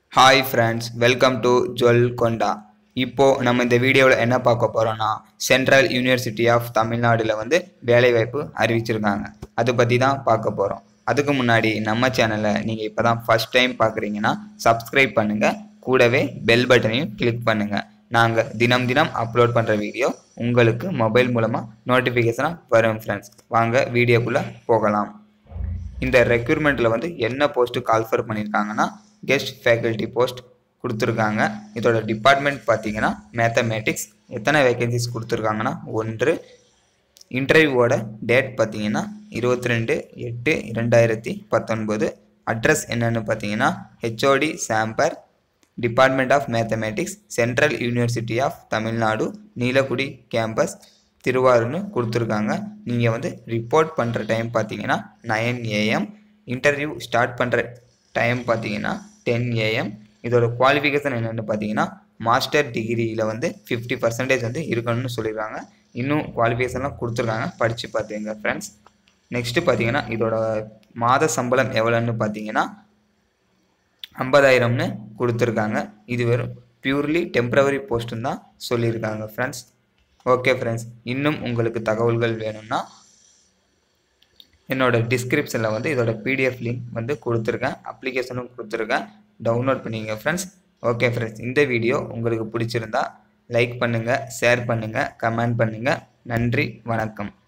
hi friends welcome to ஜுவல் கொண்டா இப்போது நம்ம இந்த வீடியோவில் என்ன பார்க்க போகிறோன்னா சென்ட்ரல் யூனிவர்சிட்டி ஆஃப் தமிழ்நாடுல வந்து வேலைவாய்ப்பு அறிவிச்சிருக்காங்க அதை பற்றி தான் பார்க்க போகிறோம் அதுக்கு முன்னாடி நம்ம சேனலை நீங்கள் இப்போ தான் ஃபஸ்ட் டைம் பார்க்குறீங்கன்னா சப்ஸ்கிரைப் பண்ணுங்கள் கூடவே பெல் பட்டனையும் கிளிக் பண்ணுங்கள் நாங்கள் தினம் தினம் அப்லோட் பண்ணுற வீடியோ உங்களுக்கு மொபைல் மூலமாக நோட்டிஃபிகேஷனாக வரும் ஃப்ரெண்ட்ஸ் வாங்க வீடியோக்குள்ளே போகலாம் இந்த ரெக்யூர்மெண்ட்டில் வந்து என்ன போஸ்ட்டு கால்ஃபர் பண்ணியிருக்காங்கன்னா கெஸ்ட் ஃபேக்கல்ட்டி போஸ்ட் கொடுத்துருக்காங்க இதோட டிபார்ட்மெண்ட் பார்த்தீங்கன்னா மேத்தமேட்டிக்ஸ் எத்தனை வேகன்சிஸ் கொடுத்துருக்காங்கன்னா ஒன்று இன்டர்வியூவோட டேட் பார்த்தீங்கன்னா இருபத்தி ரெண்டு எட்டு ரெண்டாயிரத்தி பத்தொன்பது அட்ரஸ் என்னன்னு பார்த்தீங்கன்னா ஹெச்ஓடி சாம்பர் department of mathematics central university of Tamil Nadu Neelakudi campus திருவாரூர்னு கொடுத்துருக்காங்க நீங்கள் வந்து ரிப்போர்ட் பண்ணுற டைம் பார்த்தீங்கன்னா நைன் ஏஎம் இன்டர்வியூ ஸ்டார்ட் பண்ணுற டைம் பார்த்தீங்கன்னா டென் ஏஎம் இதோட குவாலிஃபிகேஷன் என்னென்னு பார்த்தீங்கன்னா மாஸ்டர் டிகிரியில் வந்து ஃபிஃப்டி பர்சன்டேஜ் வந்து இருக்கணும்னு சொல்லியிருக்காங்க இன்னும் குவாலிஃபிகேஷன்லாம் கொடுத்துருக்காங்க படித்து பார்த்துங்க ஃப்ரெண்ட்ஸ் நெக்ஸ்ட்டு பார்த்தீங்கன்னா இதோட மாத சம்பளம் எவ்வளோன்னு பார்த்தீங்கன்னா ஐம்பதாயிரம்னு கொடுத்துருக்காங்க இது வெறும் பியூர்லி டெம்ப்ரவரி போஸ்ட்டுன்னு தான் சொல்லியிருக்காங்க ஃப்ரெண்ட்ஸ் ஓகே ஃப்ரெண்ட்ஸ் இன்னும் உங்களுக்கு தகவல்கள் வேணும்னா என்னோட டிஸ்கிரிப்ஷனில் வந்து இதோட பிடிஎஃப் லிங்க் வந்து கொடுத்துருக்கேன் அப்ளிகேஷனும் கொடுத்துருக்கேன் டவுன்லோட் பண்ணிங்க ஃப்ரெண்ட்ஸ் ஓகே ஃப்ரெண்ட்ஸ் இந்த வீடியோ உங்களுக்கு பிடிச்சிருந்தா லைக் பண்ணுங்கள் ஷேர் பண்ணுங்கள் கமெண்ட் பண்ணுங்கள் நன்றி வணக்கம்